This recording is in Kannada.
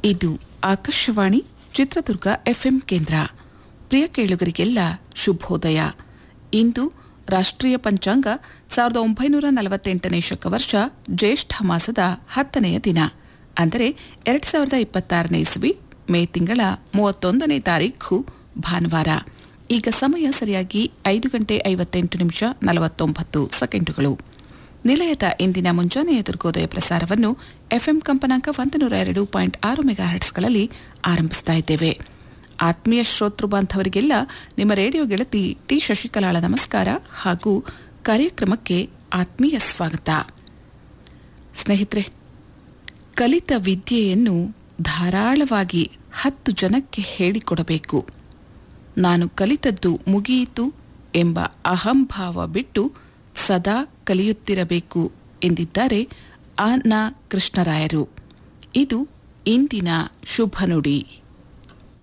ಇದು ಆಕಾಶವಾಣಿ ಚಿತ್ರದುರ್ಗ ಎಫ್ಎಂ ಕೇಂದ್ರ ಪ್ರಿಯ ಕೇಳುಗರಿಗೆಲ್ಲ ಶುಭೋದಯ ಇಂದು ರಾಷ್ಟ್ರೀಯ ಪಂಚಾಂಗ ಸಾವಿರದ ಒಂಬೈನೂರ ನಲವತ್ತೆಂಟನೇ ಶಕವರ್ಷ ಜ್ಯೇಷ್ಠ ಮಾಸದ ಹತ್ತನೆಯ ದಿನ ಅಂದರೆ ಎರಡು ಸಾವಿರದ ಇಪ್ಪತ್ತಾರನೇ ಇಸ್ವಿ ಮೇ ತಿಂಗಳ ಮೂವತ್ತೊಂದನೇ ತಾರೀಖು ಭಾನುವಾರ ಈಗ ಸಮಯ ಸರಿಯಾಗಿ ಐದು ಗಂಟೆ ಐವತ್ತೆಂಟು ನಿಮಿಷ ನಲವತ್ತೊಂಬತ್ತು ಸೆಕೆಂಡುಗಳು ನಿಲಯದ ಇಂದಿನ ಮುಂಜಾನೆಯ ದುರ್ಗೋದಯ ಪ್ರಸಾರವನ್ನು ಎಫ್ಎಂ ಕಂಪನಾಂಕ ಒಂದು ನೂರ ಎರಡು ಪಾಯಿಂಟ್ ಆರು ಮೆಗಾ ಹರ್ಟ್ಸ್ಗಳಲ್ಲಿ ಆರಂಭಿಸ್ತಾ ಇದ್ದೇವೆ ಆತ್ಮೀಯ ಶ್ರೋತೃ ಬಾಂಧವರಿಗೆಲ್ಲ ನಿಮ್ಮ ರೇಡಿಯೋ ಗೆಳತಿ ಟಿ ಶಶಿಕಲಾಳ ನಮಸ್ಕಾರ ಹಾಗೂ ಕಾರ್ಯಕ್ರಮಕ್ಕೆ ಆತ್ಮೀಯ ಸ್ವಾಗತ ಸ್ನೇಹಿತರೆ ಕಲಿತ ವಿದ್ಯೆಯನ್ನು ಧಾರಾಳವಾಗಿ ಹತ್ತು ಜನಕ್ಕೆ ಹೇಳಿಕೊಡಬೇಕು ನಾನು ಕಲಿತದ್ದು ಮುಗಿಯಿತು ಎಂಬ ಅಹಂಭಾವ ಬಿಟ್ಟು ಸದಾ ಕಲಿಯುತ್ತಿರಬೇಕು ಎಂದಿದ್ದಾರೆ ಆ ನ ಕೃಷ್ಣರಾಯರು ಇದು ಇಂದಿನ ಶುಭ ನುಡಿ